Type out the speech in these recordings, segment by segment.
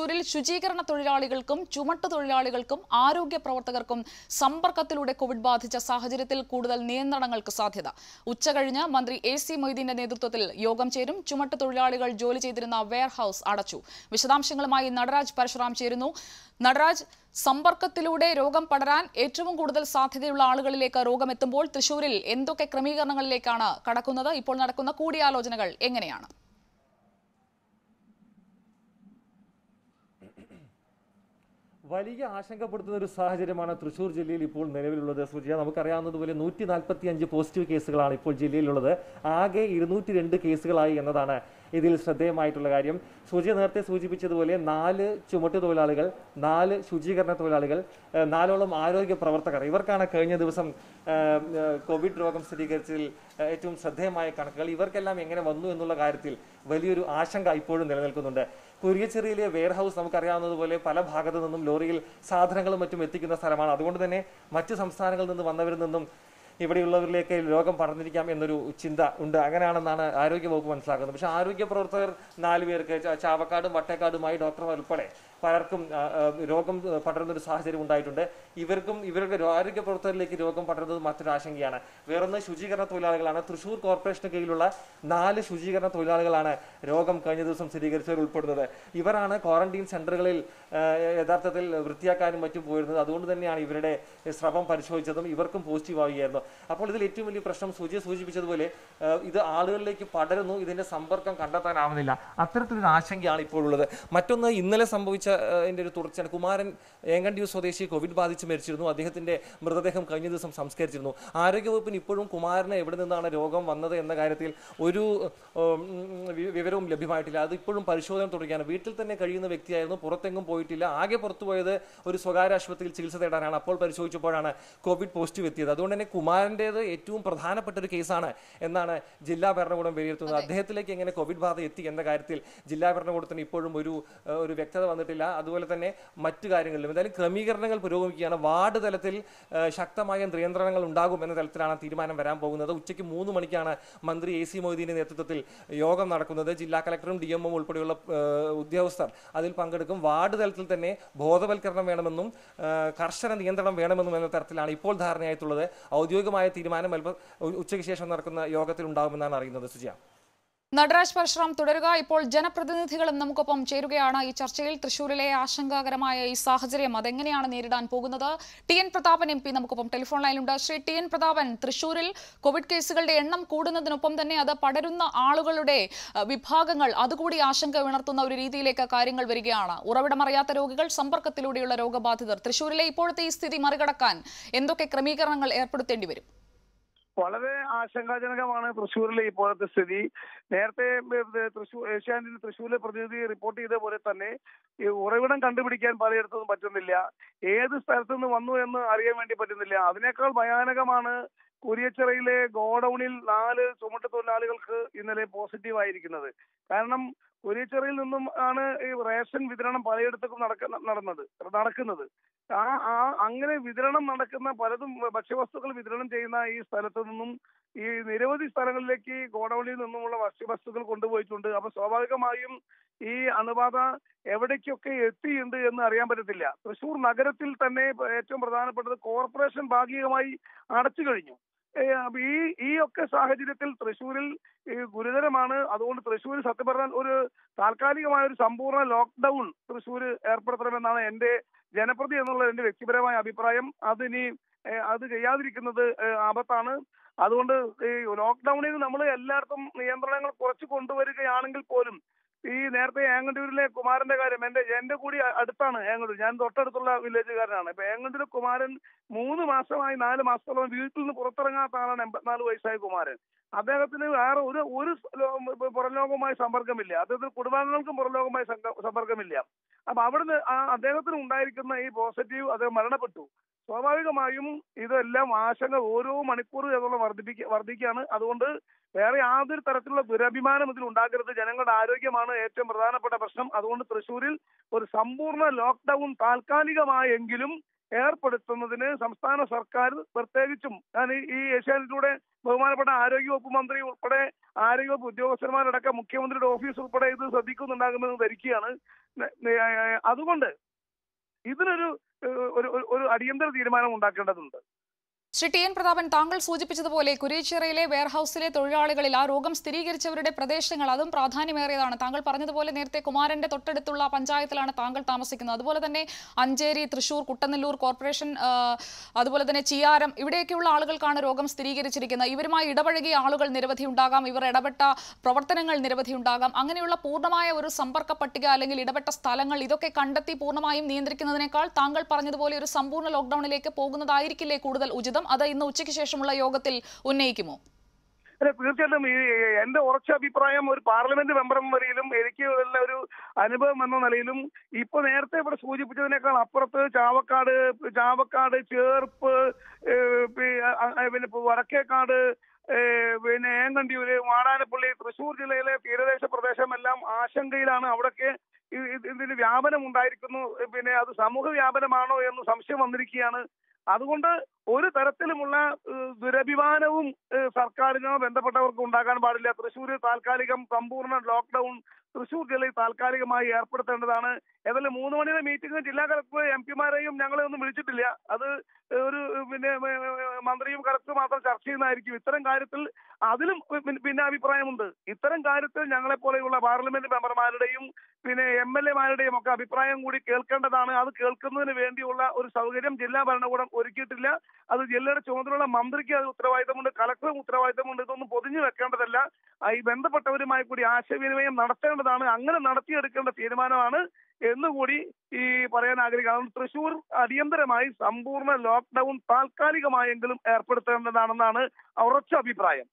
തൃശൂരിൽ ശുചീകരണ തൊഴിലാളികൾക്കും ചുമട്ട് തൊഴിലാളികൾക്കും ആരോഗ്യ പ്രവർത്തകർക്കും സമ്പർക്കത്തിലൂടെ കോവിഡ് ബാധിച്ച സാഹചര്യത്തിൽ കൂടുതൽ നിയന്ത്രണങ്ങൾക്ക് സാധ്യത ഉച്ചകഴിഞ്ഞ് മന്ത്രി എ സി മൊയ്തീന്റെ നേതൃത്വത്തിൽ യോഗം ചേരും ചുമട്ട് തൊഴിലാളികൾ ജോലി ചെയ്തിരുന്ന വെയർഹൌസ് അടച്ചു വിശദാംശങ്ങളുമായി നടരാജ് പരശുറാം ചേരുന്നു നടരാജ് സമ്പർക്കത്തിലൂടെ രോഗം പടരാൻ ഏറ്റവും കൂടുതൽ സാധ്യതയുള്ള ആളുകളിലേക്ക് രോഗം എത്തുമ്പോൾ തൃശൂരിൽ എന്തൊക്കെ ക്രമീകരണങ്ങളിലേക്കാണ് കടക്കുന്നത് ഇപ്പോൾ നടക്കുന്ന കൂടിയാലോചനകൾ എങ്ങനെയാണ് വലിയ ആശങ്കപ്പെടുത്തുന്ന ഒരു സാഹചര്യമാണ് തൃശ്ശൂർ ജില്ലയിൽ ഇപ്പോൾ നിലവിലുള്ളത് സുജിയ നമുക്കറിയാവുന്നതുപോലെ നൂറ്റി നാൽപ്പത്തി അഞ്ച് പോസിറ്റീവ് കേസുകളാണ് ഇപ്പോൾ ജില്ലയിലുള്ളത് ആകെ ഇരുന്നൂറ്റി രണ്ട് കേസുകളായി എന്നതാണ് ഇതിൽ ശ്രദ്ധേയമായിട്ടുള്ള കാര്യം സുജിയ നേരത്തെ സൂചിപ്പിച്ചതുപോലെ നാല് ചുമട്ട് തൊഴിലാളികൾ നാല് ശുചീകരണ തൊഴിലാളികൾ ഏഹ് നാലോളം ആരോഗ്യ പ്രവർത്തകർ ഇവർക്കാണ് കഴിഞ്ഞ ദിവസം ഏഹ്, ഏഹ്, കോവിഡ് രോഗം സ്ഥിരീകരിച്ചതിൽ ഏഹ്, ഏറ്റവും ശ്രദ്ധേയമായ കണക്കുകൾ ഇവർക്കെല്ലാം എങ്ങനെ വന്നു എന്നുള്ള കാര്യത്തിൽ വലിയൊരു ആശങ്ക ഇപ്പോഴും നിലനിൽക്കുന്നുണ്ട് കുരിയച്ചെറിയിലെ വെയർഹൌസ് നമുക്കറിയാവുന്നതുപോലെ പല ഭാഗത്തു നിന്നും ലോറിയിൽ സാധനങ്ങളും മറ്റും എത്തിക്കുന്ന സ്ഥലമാണ് അതുകൊണ്ട് തന്നെ മറ്റ് സംസ്ഥാനങ്ങളിൽ നിന്ന് വന്നവരിൽ നിന്നും ഇവിടെയുള്ളവരിലേക്ക് രോഗം പടർന്നിരിക്കാം എന്നൊരു ചിന്ത ഉണ്ട് അങ്ങനെയാണെന്നാണ് ആരോഗ്യവകുപ്പ് മനസ്സിലാക്കുന്നത് പക്ഷേ ആരോഗ്യ പ്രവർത്തകർ നാല് പേർക്ക് ച- ചാവക്കാടും വട്ടേക്കാടുമായി ഡോക്ടർമാർ ഉൾപ്പെടെ പലർക്കും ആ, ആ, രോഗം ആ, പടരുന്ന ഒരു സാഹചര്യം ഉണ്ടായിട്ടുണ്ട് ഇവർക്കും ഇവരുടെ രോ- ആരോഗ്യ പ്രവർത്തകരിലേക്ക് രോഗം പടരുന്നത് മറ്റൊരു ആശങ്കയാണ് വേറൊന്ന് ശുചീകരണ തൊഴിലാളികളാണ് തൃശൂർ കോർപ്പറേഷന് കീഴിലുള്ള നാല് ശുചീകരണ തൊഴിലാളികളാണ് രോഗം കഴിഞ്ഞ ദിവസം സ്ഥിരീകരിച്ചവർ ഉൾപ്പെടുന്നത് ഇവരാണ് ക്വാറന്റീൻ സെന്ററുകളിൽ ആ, യഥാർത്ഥത്തിൽ വൃത്തിയാക്കാനും മറ്റും പോയിരുന്നത് അതുകൊണ്ട് തന്നെയാണ് ഇവരുടെ സ്രവം പരിശോധിച്ചതും ഇവർക്കും പോസിറ്റീവ് ആവുകയായിരുന്നു അപ്പോൾ ഇതിൽ ഏറ്റവും വലിയ പ്രശ്നം സൂചി സൂചിപ്പിച്ചതുപോലെ ആ, ഇത് ആളുകളിലേക്ക് പടരുന്നു ഇതിന്റെ സമ്പർക്കം കണ്ടെത്താനാവുന്നില്ല അത്തരത്തിലൊരു ആശങ്കയാണ് ഇപ്പോൾ ഉള്ളത് മറ്റൊന്ന് ഇന്നലെ സംഭവിച്ച ആ, ഇതിന്റെ ഒരു തുടർച്ചയാണ് കുമാരൻ ഏങ്ങണ്ടിയൂർ സ്വദേശി കോവിഡ് ബാധിച്ച് മരിച്ചിരുന്നു അദ്ദേഹത്തിന്റെ മൃതദേഹം കഴിഞ്ഞ ദിവസം സംസ്കരിച്ചിരുന്നു ആരോഗ്യവകുപ്പിന് ഇപ്പോഴും കുമാരന് എവിടെ നിന്നാണ് രോഗം വന്നത് എന്ന കാര്യത്തിൽ ഒരു ഉം, വി- വിവരവും ലഭ്യമായിട്ടില്ല അത് ഇപ്പോഴും പരിശോധന തുടരുകയാണ് വീട്ടിൽ തന്നെ കഴിയുന്ന വ്യക്തിയായിരുന്നു പുറത്തെങ്ങും പോയിട്ടില്ല ആകെ പുറത്തു പോയത് ഒരു സ്വകാര്യ ആശുപത്രിയിൽ ചികിത്സ തേടാനാണ് അപ്പോൾ പരിശോധിച്ചപ്പോഴാണ് കോവിഡ് പോസിറ്റീവ് എത്തിയത് അതുകൊണ്ട് തന്നെ കുമാരൻ്റേത് ഏറ്റവും പ്രധാനപ്പെട്ട ഒരു കേസാണ് എന്നാണ് ജില്ലാ ഭരണകൂടം വിലയിരുത്തുന്നത് അദ്ദേഹത്തിലേക്ക് എങ്ങനെ കോവിഡ് ബാധ എത്തി എന്ന കാര്യത്തിൽ ജില്ലാ ഭരണകൂടത്തിന് ഇപ്പോഴും ഒരു ഏഹ്, ഒരു വ്യക്തത വന്നിട്ടില്ല അതുപോലെ തന്നെ മറ്റു കാര്യങ്ങളിലും എന്തായാലും ക്രമീകരണങ്ങൾ പുരോഗമിക്കുകയാണ് വാർഡ് തലത്തിൽ ഏഹ്, ശക്തമായ നിയന്ത്രണങ്ങൾ ഉണ്ടാകും എന്ന തലത്തിലാണ് തീരുമാനം വരാൻ പോകുന്നത് ഉച്ചയ്ക്ക് മൂന്ന് മണിക്കാണ് മന്ത്രി എ സി മൊയ്തീന്റെ നേതൃത്വത്തിൽ യോഗം നടക്കുന്നത് ജില്ലാ കളക്ടറും ഡി എം ഉൾപ്പെടെയുള്ള ഏഹ്, ഉദ്യോഗസ്ഥർ അതിൽ പങ്കെടുക്കും വാർഡ് തലത്തിൽ തന്നെ ബോധവൽക്കരണം വേണമെന്നും ഏഹ്, കർശന നിയന്ത്രണം വേണമെന്നും എന്ന തരത്തിലാണ് ഇപ്പോൾ ധാരണയായിട്ടുള്ളത് ഔദ്യോഗികമായ തീരുമാനം അല്പം ഉ- ഉച്ചയ്ക്ക് ശേഷം നടക്കുന്ന യോഗത്തിൽ ഉണ്ടാകുമെന്നാണ് അറിയുന്നത് സുജിയ നടരാജ് പരശുറാം തുടരുക ഇപ്പോൾ ജനപ്രതിനിധികളും നമുക്കൊപ്പം ചേരുകയാണ് ഈ ചർച്ചയിൽ തൃശൂരിലെ ആശങ്കാകരമായ ഈ സാഹചര്യം അതെങ്ങനെയാണ് നേരിടാൻ പോകുന്നത് T N Prathapan M P നമുക്കൊപ്പം ടെലിഫോൺ ലൈനിലുണ്ട് ശ്രീ ടി എൻ പ്രതാപൻ തൃശൂരിൽ കോവിഡ് കേസുകളുടെ എണ്ണം കൂടുന്നതിനൊപ്പം തന്നെ അത് പടരുന്ന ആളുകളുടെ അഹ്, വിഭാഗങ്ങൾ അതുകൂടി ആശങ്ക ഉണർത്തുന്ന ഒരു രീതിയിലേക്ക് കാര്യങ്ങൾ വരികയാണ് ഉറവിടമറിയാത്ത രോഗികൾ സമ്പർക്കത്തിലൂടെയുള്ള രോഗബാധിതർ തൃശൂരിലെ ഇപ്പോഴത്തെ ഈ സ്ഥിതി മറികടക്കാൻ എന്തൊക്കെ ക്രമീകരണങ്ങൾ ഏർപ്പെടുത്തേണ്ടി വരും വളരെ ആശങ്കാജനകമാണ് തൃശ്ശൂരിലെ ഇപ്പോഴത്തെ സ്ഥിതി നേരത്തെ ഇത് തൃശ്ശൂർ ഏഷ്യാനെറ്റിൽ തൃശ്ശൂരിലെ പ്രതിനിധി റിപ്പോർട്ട് ചെയ്ത പോലെ തന്നെ ഈ ഉറവിടം കണ്ടുപിടിക്കാൻ പലയിടത്തും പറ്റുന്നില്ല ഏത് സ്ഥലത്തു നിന്ന് വന്നു എന്ന് അറിയാൻ വേണ്ടി പറ്റുന്നില്ല അതിനേക്കാൾ ഭയാനകമാണ് കുരിയച്ചിറയിലെ ഗോഡൌണിൽ നാല് ചുമട്ട് തൊഴിലാളികൾക്ക് ഇന്നലെ പോസിറ്റീവ് ആയിരിക്കുന്നത് കാരണം കുരിയച്ചിറയിൽ നിന്നും ആണ് ഈ റേഷൻ വിതരണം പലയിടത്തേക്കും നടക്ക നടന്നത് നടക്കുന്നത് ആ ആ അങ്ങനെ വിതരണം നടക്കുന്ന പലതും ഭക്ഷ്യവസ്തുക്കൾ വിതരണം ചെയ്യുന്ന ഈ സ്ഥലത്ത് നിന്നും ഈ നിരവധി സ്ഥലങ്ങളിലേക്ക് ഗോഡൌണിൽ നിന്നുമുള്ള ഭക്ഷ്യവസ്തുക്കൾ കൊണ്ടുപോയിട്ടുണ്ട് അപ്പൊ സ്വാഭാവികമായും ഈ അണുബാധ എവിടേക്കൊക്കെ എത്തിയിട്ടുണ്ട് എന്ന് അറിയാൻ പറ്റത്തില്ല തൃശൂർ നഗരത്തിൽ തന്നെ ഏറ്റവും പ്രധാനപ്പെട്ടത് കോർപ്പറേഷൻ ഭാഗികമായി അടച്ചു കഴിഞ്ഞു ഏ, അപ്പൊ ഈ ഈ ഒക്കെ സാഹചര്യത്തിൽ തൃശ്ശൂരിൽ ഈ ഗുരുതരമാണ് അതുകൊണ്ട് തൃശ്ശൂർ സത്യം പറഞ്ഞാൽ ഒരു താൽക്കാലികമായ ഒരു സമ്പൂർണ്ണ ലോക്ക്ഡൌൺ തൃശ്ശൂർ ഏർപ്പെടുത്തണമെന്നാണ് എന്റെ ജനപ്രതി എന്നുള്ള എന്റെ വ്യക്തിപരമായ അഭിപ്രായം അതിനി ഏ, അത് ചെയ്യാതിരിക്കുന്നത് ഏ, ആപത്താണ് അതുകൊണ്ട് ഈ ലോക്ക്ഡൌണിൽ നമ്മൾ എല്ലായിടത്തും നിയന്ത്രണങ്ങൾ കുറച്ച് കൊണ്ടുവരികയാണെങ്കിൽ പോലും ഈ നേരത്തെ ഏങ്ങണ്ടൂരിലെ കുമാരന്റെ കാര്യം എന്റെ എന്റെ കൂടി അ- അടുത്താണ് ഏങ്ങണ്ടൂർ ഞാൻ തൊട്ടടുത്തുള്ള വില്ലേജുകാരനാണ് ഇപ്പൊ ഏങ്ങണ്ടൂരിലെ കുമാരൻ മൂന്ന് മാസമായി നാല് മാസത്തോളം വീട്ടിൽ നിന്ന് പുറത്തിറങ്ങാത്ത ആളാണ് എൺപത്തിനാല് വയസ്സായ കുമാരൻ അദ്ദേഹത്തിന് വേറെ ഒരു ഒരു ലോ- പുറം ലോകവുമായി സമ്പർക്കമില്ല അദ്ദേഹത്തിന് കുടുംബാംഗങ്ങൾക്കും പുറം ലോകവുമായി സംഘ- സമ്പർക്കമില്ല അപ്പൊ അവിടുന്ന് ആ അദ്ദേഹത്തിന് ഉണ്ടായിരിക്കുന്ന ഈ പോസിറ്റീവ് അദ്ദേഹം മരണപ്പെട്ടു സ്വാഭാവികമായും ഇതെല്ലാം ആശങ്ക ഓരോ മണിക്കൂർ എന്നുള്ള വർദ്ധിപ്പിക്ക വർദ്ധിക്കുകയാണ് അതുകൊണ്ട് വേറെ യാതൊരു തരത്തിലുള്ള ദുരഭിമാനം ഇതിൽ ഉണ്ടാകരുത് ജനങ്ങളുടെ ആരോഗ്യമാണ് ഏറ്റവും പ്രധാനപ്പെട്ട പ്രശ്നം അതുകൊണ്ട് തൃശ്ശൂരിൽ ഒരു സമ്പൂർണ്ണ ലോക്ക്ഡൌൺ താൽക്കാലികമായെങ്കിലും ഏർപ്പെടുത്തുന്നതിന് സംസ്ഥാന സർക്കാർ പ്രത്യേകിച്ചും ഞാൻ ഈ- ഈ ഏഷ്യാനെറ്റിലൂടെ ബഹുമാനപ്പെട്ട ആരോഗ്യവകുപ്പ് മന്ത്രി ഉൾപ്പെടെ ആരോഗ്യവകുപ്പ് ഉദ്യോഗസ്ഥന്മാരടക്കം മുഖ്യമന്ത്രിയുടെ ഓഫീസ് ഉൾപ്പെടെ ഇത് ശ്രദ്ധിക്കുന്നുണ്ടാകുമെന്ന് ധരിക്കുകയാണ് ന- ന- അതുകൊണ്ട് ഇതിനൊരു ഏഹ്, ഒരു ഒരു- ഒരു അടിയന്തര തീരുമാനം ഉണ്ടാക്കേണ്ടതുണ്ട് ശ്രീ ടി എൻ പ്രതാപൻ താങ്കൾ സൂചിപ്പിച്ചതുപോലെ കുരീച്ചിറയിലെ വെയർഹൌസിലെ തൊഴിലാളികളിൽ ആ രോഗം സ്ഥിരീകരിച്ചവരുടെ പ്രദേശങ്ങൾ അതും പ്രാധാന്യമേറിയതാണ് താങ്കൾ പറഞ്ഞതുപോലെ നേരത്തെ കുമാരന്റെ തൊട്ടടുത്തുള്ള പഞ്ചായത്തിലാണ് താങ്കൾ താമസിക്കുന്നത് അതുപോലെ തന്നെ അഞ്ചേരി തൃശൂർ കുട്ടനെല്ലൂർ കോർപ്പറേഷൻ ആ, അതുപോലെ തന്നെ ചിയാരം ഇവിടെയൊക്കെയുള്ള ആളുകൾക്കാണ് രോഗം സ്ഥിരീകരിച്ചിരിക്കുന്നത് ഇവരുമായി ഇടപഴകിയ ആളുകൾ നിരവധി ഉണ്ടാകാം ഇവർ ഇടപെട്ട പ്രവർത്തനങ്ങൾ നിരവധി ഉണ്ടാകാം അങ്ങനെയുള്ള പൂർണ്ണമായ ഒരു സമ്പർക്ക പട്ടിക അല്ലെങ്കിൽ ഇടപെട്ട സ്ഥലങ്ങൾ ഇതൊക്കെ കണ്ടെത്തി പൂർണ്ണമായും നിയന്ത്രിക്കുന്നതിനേക്കാൾ താങ്കൾ പറഞ്ഞതുപോലെ ഒരു സമ്പൂർണ്ണ ലോക്ഡൌണിലേക്ക് പോകുന്നതായിരിക്കില്ലേ കൂടുതൽ ഉചിതം അത് ഇന്ന് ഉച്ചയ്ക്ക് ശേഷമുള്ള യോഗത്തിൽ ഉന്നയിക്കുമോ അല്ല തീർച്ചയായിട്ടും ഈ എന്റെ ഉറച്ച അഭിപ്രായം ഒരു പാർലമെന്റ് മെമ്പർ എന്ന നിലയിലും എനിക്ക് ഉള്ള ഒരു അനുഭവം എന്ന നിലയിലും ഇപ്പൊ നേരത്തെ ഇവിടെ സൂചിപ്പിച്ചതിനേക്കാൾ അപ്പുറത്ത് ചാവക്കാട് ചാവക്കാട് ചേർപ്പ് ഏഹ് പി- അ- അ- പിന്നെ ഇപ്പൊ വടക്കേക്കാട് ഏഹ് പിന്നെ ഏങ്കണ്ടിയൂര് വാടാനപ്പള്ളി തൃശൂർ ജില്ലയിലെ തീരദേശ പ്രദേശമെല്ലാം ആശങ്കയിലാണ് അവിടൊക്കെ ഇ- ഇ- ഇതിന് വ്യാപനം ഉണ്ടായിരിക്കുന്നു പിന്നെ അത് സമൂഹ വ്യാപനമാണോ എന്ന് സംശയം വന്നിരിക്കുകയാണ് അതുകൊണ്ട് ഒരു തരത്തിലുമുള്ള ഏഹ്, ദുരഭിമാനവും ഏഹ്, സർക്കാരിനോ ബന്ധപ്പെട്ടവർക്കോ ഉണ്ടാകാൻ പാടില്ല തൃശ്ശൂർ താൽക്കാലികം സമ്പൂർണ്ണ ലോക്ക്ഡൌൺ തൃശ്ശൂർ ജില്ലയിൽ താൽക്കാലികമായി ഏർപ്പെടുത്തേണ്ടതാണ് ഏതായാലും മൂന്ന് മണിയുടെ മീറ്റിംഗ് ജില്ലാ കളക്ടർ എം പിമാരെയും ഞങ്ങളെ ഒന്നും വിളിച്ചിട്ടില്ല അത് ഒരു പിന്നെ ഏഹ്, മന്ത്രിയും കളക്ടറും മാത്രം ചർച്ച ചെയ്യുന്നതായിരിക്കും ഇത്തരം കാര്യത്തിൽ അതിലും പിന്നെ- പിന്നെ അഭിപ്രായമുണ്ട് ഇത്തരം കാര്യത്തിൽ ഞങ്ങളെ പോലെയുള്ള പാർലമെന്റ് മെമ്പർമാരുടെയും പിന്നെ എം എൽ എമാരുടെയും ഒക്കെ അഭിപ്രായം കൂടി കേൾക്കേണ്ടതാണ് അത് കേൾക്കുന്നതിന് വേണ്ടിയുള്ള ഒരു സൗകര്യം ജില്ലാ ഭരണകൂടം ഒരുക്കിയിട്ടില്ല അത് ജില്ലയുടെ ചുമതലയുള്ള മന്ത്രിക്ക് അത് ഉത്തരവാദിത്തമുണ്ട് കളക്ടറും ഉത്തരവാദിത്തമുണ്ട് ഇതൊന്നും പൊതിഞ്ഞു വെക്കേണ്ടതല്ല ആ, ഈ ബന്ധപ്പെട്ടവരുമായി കൂടി ആശയവിനിമയം നടത്തേണ്ടതാണ് അങ്ങനെ നടത്തിയെടുക്കേണ്ട തീരുമാനമാണ് എന്നുകൂടി ഈ പറയാൻ ആഗ്രഹിക്കുക അതുകൊണ്ട് തൃശൂർ അടിയന്തരമായി സമ്പൂർണ്ണ ലോക്ക്ഡൌൺ താൽക്കാലികമായെങ്കിലും ഏർപ്പെടുത്തേണ്ടതാണെന്നാണ് ഉറച്ച അഭിപ്രായം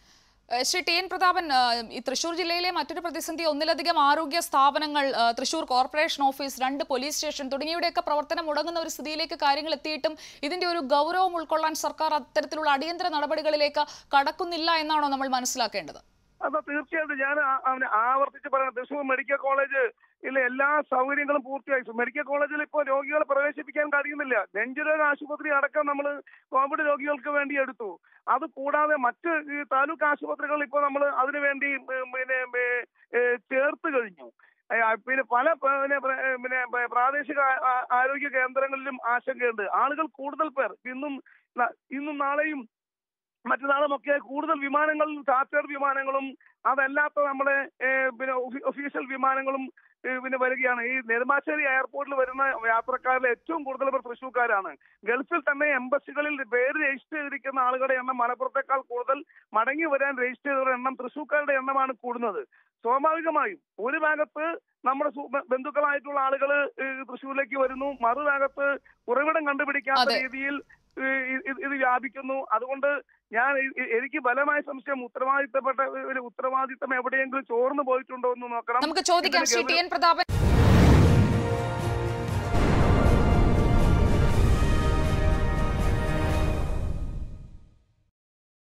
ഏഹ് ശ്രീ ടി എൻ പ്രതാപൻ ഏഹ് ഈ തൃശൂർ ജില്ലയിലെ മറ്റൊരു പ്രതിസന്ധി ഒന്നിലധികം ആരോഗ്യ സ്ഥാപനങ്ങൾ ഏഹ് തൃശൂർ കോർപ്പറേഷൻ ഓഫീസ് രണ്ട് പോലീസ് സ്റ്റേഷൻ തുടങ്ങിയവയുടെയൊക്കെ പ്രവർത്തനം മുടങ്ങുന്ന ഒരു സ്ഥിതിയിലേക്ക് കാര്യങ്ങൾ എത്തിയിട്ടും ഇതിന്റെ ഒരു ഗൗരവം ഉൾക്കൊള്ളാൻ സർക്കാർ അത്തരത്തിലുള്ള അടിയന്തര നടപടികളിലേക്ക് കടക്കുന്നില്ല എന്നാണോ നമ്മൾ മനസ്സിലാക്കേണ്ടത് അപ്പൊ തീർച്ചയായിട്ടും ഞാൻ ആ- അവന് ആവർത്തിച്ച് പറയുന്നത് തൃശൂർ മെഡിക്കൽ കോളേജ് ഇല്ല എല്ലാ സൗകര്യങ്ങളും പൂർത്തിയായി മെഡിക്കൽ കോളേജിൽ ഇപ്പോൾ രോഗികളെ പ്രവേശിപ്പിക്കാൻ കഴിയുന്നില്ല നെഞ്ചുരോഗ ആശുപത്രി അടക്കം നമ്മൾ കോവിഡ് രോഗികൾക്ക് വേണ്ടി എടുത്തു അത് കൂടാതെ മറ്റ് ഈ താലൂക്ക് ആശുപത്രികൾ ഇപ്പോൾ നമ്മൾ അതിനുവേണ്ടി ഉം, പിന്നെ ഏ, ഏ, ചേർത്ത് കഴിഞ്ഞു ഏ, ആ, പിന്നെ പല പ- പിന്നെ പ്ര- ഏ, പിന്നെ പ- പ്രാദേശിക ആ- ആ- ആരോഗ്യ കേന്ദ്രങ്ങളിലും ആശങ്കയുണ്ട് ആളുകൾ കൂടുതൽ പേർ ഇന്നും ന- ഇന്നും നാളെയും മറ്റന്നാളുമൊക്കെ കൂടുതൽ വിമാനങ്ങളും ചാർട്ടേഡ് വിമാനങ്ങളും അതല്ലാത്ത നമ്മുടെ ഏഹ്, പിന്നെ ഒഫി- ഒഫീഷ്യൽ വിമാനങ്ങളും ഏഹ്, പിന്നെ വരികയാണ് ഈ നെടുമ്പാശ്ശേരി എയർപോർട്ടിൽ വരുന്ന യാത്രക്കാരിൽ ഏറ്റവും കൂടുതൽ പേർ തൃശ്ശൂർക്കാരാണ് ഗൾഫിൽ തന്നെ എംബസികളിൽ പേര് രജിസ്റ്റർ ചെയ്തിരിക്കുന്ന ആളുകളുടെ എണ്ണം മലപ്പുറത്തേക്കാൾ കൂടുതൽ മടങ്ങി വരാൻ രജിസ്റ്റർ ചെയ്തവരുടെ എണ്ണം തൃശ്ശൂർക്കാരുടെ എണ്ണമാണ് കൂടുന്നത് സ്വാഭാവികമായും ഒരു ഭാഗത്ത് നമ്മുടെ സു- ബ- ബന്ധുക്കളായിട്ടുള്ള ആളുകൾ തൃശ്ശൂരിലേക്ക് വരുന്നു മറുഭാഗത്ത് ഉറവിടം കണ്ടുപിടിക്കാത്ത അതെ. രീതിയിൽ ഏഹ്, ഇത് ഇത് വ്യാപിക്കുന്നു അതുകൊണ്ട് ഞാൻ ഇ- ഇ- എനിക്ക് ബലമായ സംശയം ഉത്തരവാദിത്തപ്പെട്ട ഒരു ഉത്തരവാദിത്തം എവിടെയെങ്കിലും ചോർന്നു പോയിട്ടുണ്ടോ എന്ന് നോക്കണം നമുക്ക് ചോദിക്കാം ഇതിന് ശ്രീ ടി എൻ പ്രതാപൻ